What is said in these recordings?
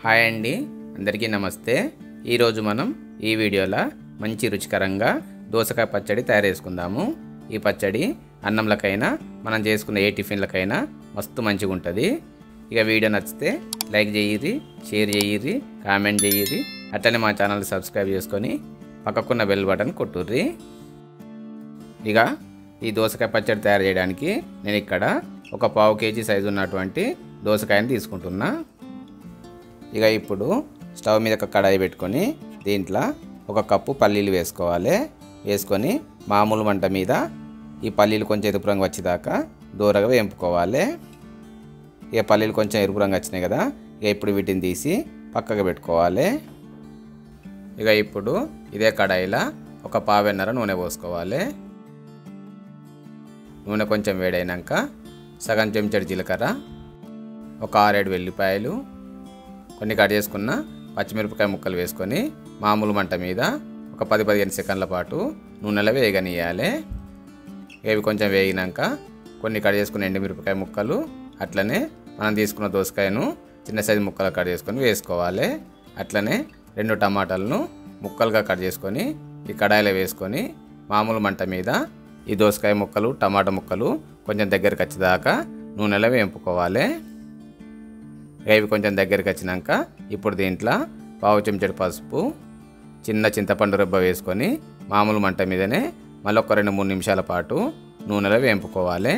hi అండి అందరికీ నమస్తే ఈరోజు మనం ఈ వీడియోలో మంచి రుచికరంగా దోసకాయ పచ్చడి తయారు చేసుకుందాము ఈ పచ్చడి అన్నంలకైనా మనం చేసుకున్న ఏ టిఫిన్లకైనా మస్తు మంచిగా ఉంటుంది ఇక వీడియో నచ్చితే లైక్ చేయిర్రి షేర్ చేయిర్రి కామెంట్ చేయిర్రి అట్లనే మా ఛానల్ సబ్స్క్రైబ్ చేసుకొని పక్కకున్న బెల్ బటన్ కొట్టుర్రి ఇక ఈ దోసకాయ పచ్చడి తయారు చేయడానికి నేను ఇక్కడ ఒక పావు కేజీ సైజు ఉన్నటువంటి దోసకాయని తీసుకుంటున్నా ఇక ఇప్పుడు స్టవ్ మీద ఒక కడాయి పెట్టుకొని దీంట్లో ఒక కప్పు పల్లీలు వేసుకోవాలి వేసుకొని మామూలు మంట మీద ఈ పల్లీలు కొంచెం ఎరుపు రంగు వచ్చేదాకా దూరగా వేంపుకోవాలి ఇక పల్లీలు కొంచెం ఎరుపు రంగు వచ్చినాయి కదా ఇక ఇప్పుడు వీటిని తీసి పక్కకు పెట్టుకోవాలి ఇక ఇప్పుడు ఇదే కడాయిలో ఒక పావెన్నర నూనె పోసుకోవాలి నూనె కొంచెం వేడైనాక సగం చెంచడి జీలకర్ర ఒక ఆరేడు వెల్లిపాయలు కొన్ని కట్ చేసుకున్న పచ్చిమిరపకాయ ముక్కలు వేసుకొని మామూలు మంట మీద ఒక పది పదిహేను సెకండ్ల పాటు నూనెలో వేగనీయాలి ఇవి కొంచెం వేగినాక కొన్ని కట్ చేసుకున్న ఎండుమిరపకాయ ముక్కలు అట్లనే మనం తీసుకున్న దోసకాయను చిన్న సైజు ముక్కలు కట్ చేసుకొని వేసుకోవాలి అట్లనే రెండు టమాటాలను ముక్కలుగా కట్ చేసుకొని ఈ కడాయిలో వేసుకొని మామూలు మంట మీద ఈ దోసకాయ ముక్కలు టమాటా ముక్కలు కొంచెం దగ్గరికి వచ్చేదాకా నూనెలో వేంపుకోవాలి ఇవి కొంచెం దగ్గరికి వచ్చినాక ఇప్పుడు దీంట్లో పావు చెంచడి పసుపు చిన్న చింతపండు రబ్బ వేసుకొని మామూలు మంట మీదనే మళ్ళీ ఒక రెండు మూడు నిమిషాల పాటు నూనెలో వేంపుకోవాలి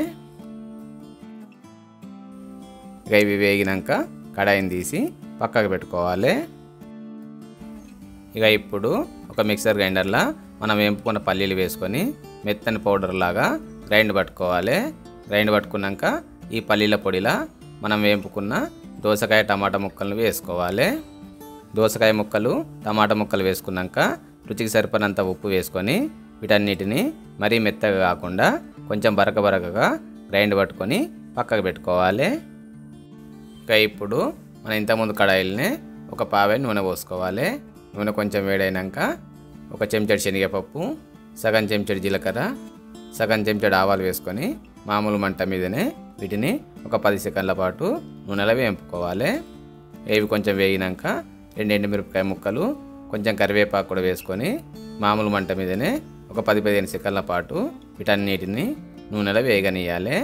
ఇక ఇవి వేగినాక కడాయిని తీసి పక్కకు పెట్టుకోవాలి ఇక ఇప్పుడు ఒక మిక్సర్ గ్రైండర్లో మనం వేంపుకున్న పల్లీలు వేసుకొని మెత్తని పౌడర్ లాగా గ్రైండ్ పట్టుకోవాలి గ్రైండ్ పట్టుకున్నాక ఈ పల్లీల పొడిలా మనం వేంపుకున్న దోసకాయ టమాటా ముక్కలను వేసుకోవాలి దోసకాయ ముక్కలు టమాటా ముక్కలు వేసుకున్నాక రుచికి సరిపడినంత ఉప్పు వేసుకొని వీటన్నిటిని మరీ మెత్తగా కాకుండా కొంచెం బరక బరకగా గ్రైండ్ పట్టుకొని పక్కకు పెట్టుకోవాలి ఇక ఇప్పుడు మనం ఇంతకుముందు కడాయిల్ని ఒక పావే నూనె పోసుకోవాలి నూనె కొంచెం వేడైనాక ఒక చెంచడి శనగపప్పు సగం చెంచడి జీలకర్ర సగం చెంచడి ఆవాలు వేసుకొని మామూలు మంట మీదనే వీటిని ఒక పది సెకండ్ల పాటు నూనెలో వేంపుకోవాలి ఇవి కొంచెం వేగినాక రెండు ఎండుమిరపకాయ ముక్కలు కొంచెం కరివేపాకు కూడా వేసుకొని మామూలు మంట మీదనే ఒక పది పదిహేను సెకండ్ల పాటు వీటన్నిటిని నూనెలో వేగనీయాలి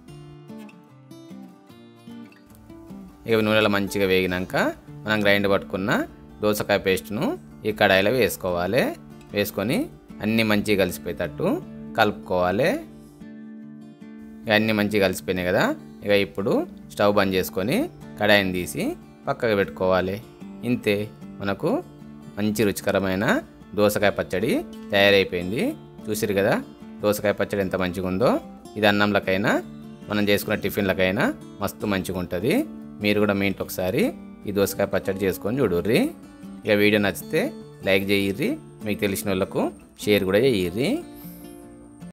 ఇక నూనెలో మంచిగా వేగినాక మనం గ్రైండ్ పట్టుకున్న దోసకాయ పేస్ట్ను ఈ కడాయిలో వేసుకోవాలి వేసుకొని అన్నీ మంచిగా కలిసిపోయేటట్టు కలుపుకోవాలి ఇక అన్నీ మంచిగా కలిసిపోయినాయి కదా ఇక ఇప్పుడు స్టవ్ బంద్ చేసుకొని కడాయిని తీసి పక్కకు పెట్టుకోవాలి ఇంతే మనకు మంచి రుచికరమైన దోసకాయ పచ్చడి తయారైపోయింది చూసిరు కదా దోసకాయ పచ్చడి ఎంత మంచిగా ఉందో ఇది అన్నంలకైనా మనం చేసుకున్న టిఫిన్లకైనా మస్తు మంచిగా ఉంటుంది మీరు కూడా మీ ఇంట్లో ఒకసారి ఈ దోసకాయ పచ్చడి చేసుకొని చూడుర్రి ఇక వీడియో నచ్చితే లైక్ చేయిర్రి మీకు తెలిసిన వాళ్ళకు షేర్ కూడా చేయిర్రి